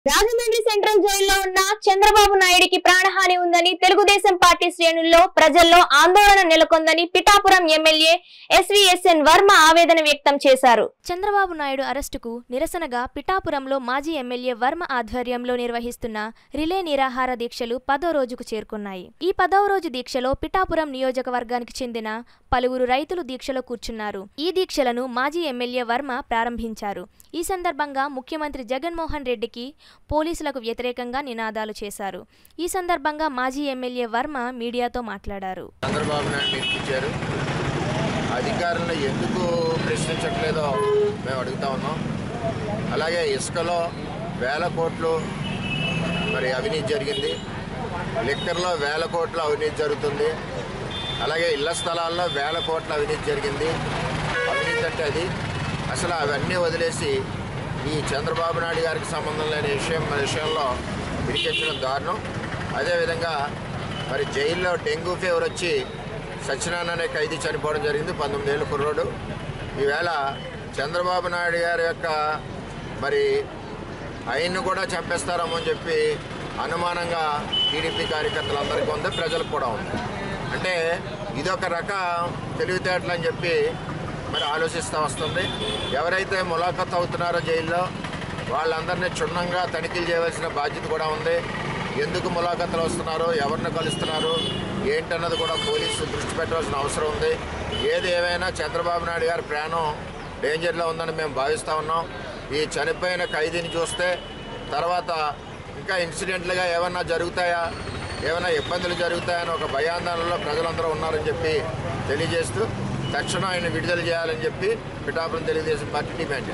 Rajahmundry central జైల్లో ఉన్న చంద్రబాబు నాయుడికి ప్రాణహాని ఉందని తెలుగుదేశం పార్టీ శ్రేణుల్లో ప్రజల్లో ఆందోళన నెలకొందని పిఠాపురం ఎమ్మెల్యే ఎస్వీఎస్ఎన్ వర్మ ఆవేదన వ్యక్తం చేశారు చంద్రబాబు నాయుడు అరెస్టుకు నిరసనగా పిఠాపురంలో మాజీ ఎమ్మెల్యే వర్మ ఆధ్వర్యంలో నిర్వహిస్తున్న రిలే నిరాహార దీక్షలు పదో రోజుకు చేరుకున్నాయి ఈ పదవ రోజు దీక్షలో పిఠాపురం నియోజకవర్గానికి చెందిన పలువురు రైతులు దీక్షలో కూర్చున్నారు ఈ దీక్షలను మాజీ ఎమ్మెల్యే వర్మ ప్రారంభించారు ఈ సందర్భంగా ముఖ్యమంత్రి జగన్మోహన్ రెడ్డికి పోలీసులకు వ్యతిరేకంగా నినాదాలు చేశారు ఈ సందర్భంగా మాజీ ఎమ్మెల్యే వర్మ మీడియాతో మాట్లాడారు చంద్రబాబు నాయుడు ఇప్పించారు అధికారులను ఎందుకు ప్రశ్నించట్లేదో మేము అడుగుతా ఉన్నాం అలాగే ఇసుకలో వేల కోట్లు మరి అవినీతి జరిగింది లిక్కర్లో వేల కోట్ల అవినీతి జరుగుతుంది అలాగే ఇళ్ల స్థలాల్లో వేల కోట్ల అవినీతి జరిగింది అవినీతి అంటే అది అసలు అవన్నీ వదిలేసి ఈ చంద్రబాబు నాయుడు గారికి సంబంధం లేని విషయం విషయంలో ఇరికించడం దారుణం అదేవిధంగా మరి జైల్లో డెంగ్యూ ఫీవర్ వచ్చి సత్యనారాయణ అనే ఖైదీ చనిపోవడం జరిగింది పంతొమ్మిది ఏళ్ళ కుర్రోడు ఈవేళ చంద్రబాబు నాయుడు గారి యొక్క మరి ఆయన్ని కూడా చంపేస్తారేమో అని చెప్పి అనుమానంగా టీడీపీ కార్యకర్తలందరికీ ఉంది ప్రజలకు కూడా ఉంది అంటే ఇదొక రకం తెలివితేటలు అని చెప్పి మరి ఆలోచిస్తూ వస్తుంది ఎవరైతే ములాఖత్ అవుతున్నారో జైల్లో వాళ్ళందరినీ క్షుణ్ణంగా తనిఖీలు చేయవలసిన బాధ్యత కూడా ఉంది ఎందుకు ములాఖతులు వస్తున్నారు ఎవరిని కలుస్తున్నారు ఏంటన్నది కూడా పోలీసు దృష్టి పెట్టవలసిన అవసరం ఉంది ఏది ఏమైనా చంద్రబాబు నాయుడు గారి ప్రాణం డేంజర్లో ఉందని మేము భావిస్తూ ఉన్నాం ఈ చనిపోయిన ఖైదీని చూస్తే తర్వాత ఇంకా ఇన్సిడెంట్లుగా ఏమన్నా జరుగుతాయా ఏమైనా ఇబ్బందులు జరుగుతాయని ఒక భయాందోళనలో ప్రజలందరూ ఉన్నారని చెప్పి తెలియజేస్తూ తక్షణం ఆయన విడుదల చేయాలని చెప్పి పిఠాపురం తెలుగుదేశం పార్టీ డిమాండ్ చేస్తుంది.